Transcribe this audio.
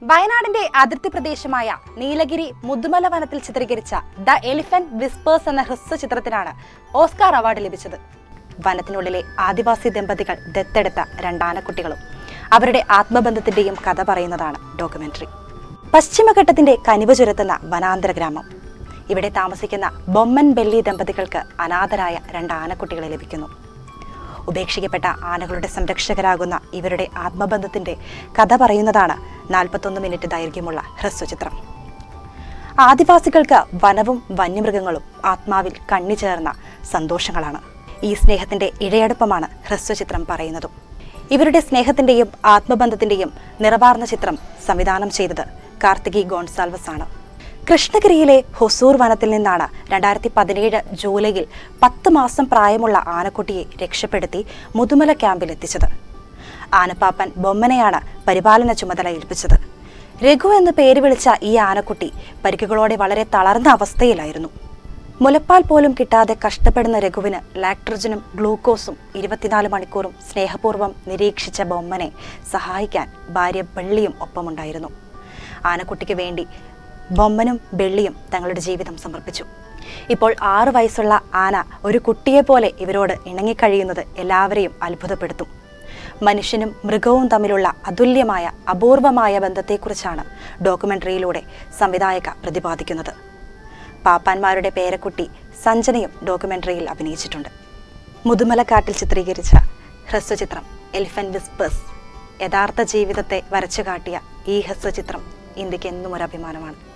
വയനാടിന്റെ അതിർത്തി പ്രദേശമായ നീലഗിരി മുതുമല വനത്തിൽ ചിത്രീകരിച്ച ദ എലിഫന്റ് വിസ്പേഴ്സ് എന്ന ഹ്രസ്വ ചിത്രത്തിനാണ് ഓസ്കാർ അവാർഡ് ലഭിച്ചത് വനത്തിനുള്ളിലെ ആദിവാസി ദമ്പതികൾ ദത്തെടുത്ത രണ്ടാനക്കുട്ടികളും അവരുടെ ആത്മബന്ധത്തിന്റെയും കഥ പറയുന്നതാണ് ഡോക്യുമെന്ററി പശ്ചിമഘട്ടത്തിന്റെ കനിവ് ചുരത്തുന്ന വനാന്തര ഗ്രാമം ഇവിടെ താമസിക്കുന്ന ബൊമ്മൻ ബെല്ലി ദമ്പതികൾക്ക് അനാഥരായ രണ്ട് ആനക്കുട്ടികളെ ലഭിക്കുന്നു ഉപേക്ഷിക്കപ്പെട്ട ആനകളുടെ സംരക്ഷകരാകുന്ന ഇവരുടെ ആത്മബന്ധത്തിന്റെ കഥ പറയുന്നതാണ് നാൽപ്പത്തൊന്ന് മിനിറ്റ് ദൈർഘ്യമുള്ള ഹ്രസ്വചിത്രം ആദിവാസികൾക്ക് വനവും വന്യമൃഗങ്ങളും ആത്മാവിൽ കണ്ണിചേർന്ന സന്തോഷങ്ങളാണ് ഈ സ്നേഹത്തിന്റെ ഇഴയടുപ്പമാണ് ഹ്രസ്വചിത്രം പറയുന്നതും ഇവരുടെ സ്നേഹത്തിന്റെയും ആത്മബന്ധത്തിന്റെയും നിറവാർന്ന ചിത്രം സംവിധാനം ചെയ്തത് കാർത്തികി ഗോൺസാൽവസ് ആണ് കൃഷ്ണഗിരിയിലെ ഹൊസൂർ വനത്തിൽ നിന്നാണ് രണ്ടായിരത്തി പതിനേഴ് ജൂലൈയിൽ പത്ത് മാസം പ്രായമുള്ള ആനക്കുട്ടിയെ രക്ഷപ്പെടുത്തി മുതുമല ക്യാമ്പിൽ എത്തിച്ചത് ആനപ്പാപ്പൻ ബൊമ്മനെയാണ് പരിപാലന ചുമതല ഏൽപ്പിച്ചത് രഘു എന്ന് പേര് വിളിച്ച ഈ ആനക്കുട്ടി പരിക്കുകളോടെ വളരെ തളർന്ന അവസ്ഥയിലായിരുന്നു മുലപ്പാൽ പോലും കിട്ടാതെ കഷ്ടപ്പെടുന്ന രഘുവിന് ലാക്ട്രജനും ഗ്ലൂക്കോസും ഇരുപത്തിനാല് മണിക്കൂറും സ്നേഹപൂർവ്വം നിരീക്ഷിച്ച ബൊമ്മനെ സഹായിക്കാൻ ഭാര്യ ബെള്ളിയും ഒപ്പമുണ്ടായിരുന്നു ആനക്കുട്ടിക്ക് വേണ്ടി ബൊമ്മനും ബെള്ളിയും തങ്ങളുടെ ജീവിതം സമർപ്പിച്ചു ഇപ്പോൾ ആറു വയസ്സുള്ള ആന ഒരു കുട്ടിയെപ്പോലെ ഇവരോട് ഇണങ്ങിക്കഴിയുന്നത് എല്ലാവരെയും അത്ഭുതപ്പെടുത്തും മനുഷ്യനും മൃഗവും തമ്മിലുള്ള അതുല്യമായ അപൂർവമായ ബന്ധത്തെക്കുറിച്ചാണ് ഡോക്യുമെന്ററിയിലൂടെ സംവിധായക പ്രതിപാദിക്കുന്നത് പാപ്പാന്മാരുടെ പേരക്കുട്ടി സഞ്ജനയും ഡോക്യുമെന്ററിയിൽ അഭിനയിച്ചിട്ടുണ്ട് മുതുമലക്കാട്ടിൽ ചിത്രീകരിച്ച ഹ്രസ്വചിത്രം എലിഫന്റ് വിസ്പേഴ്സ് യഥാർത്ഥ ജീവിതത്തെ വരച്ചു കാട്ടിയ ഈ ഹ്രസ്വചിത്രം ഇന്ത്യക്ക് എന്നും ഒരു അഭിമാനമാണ്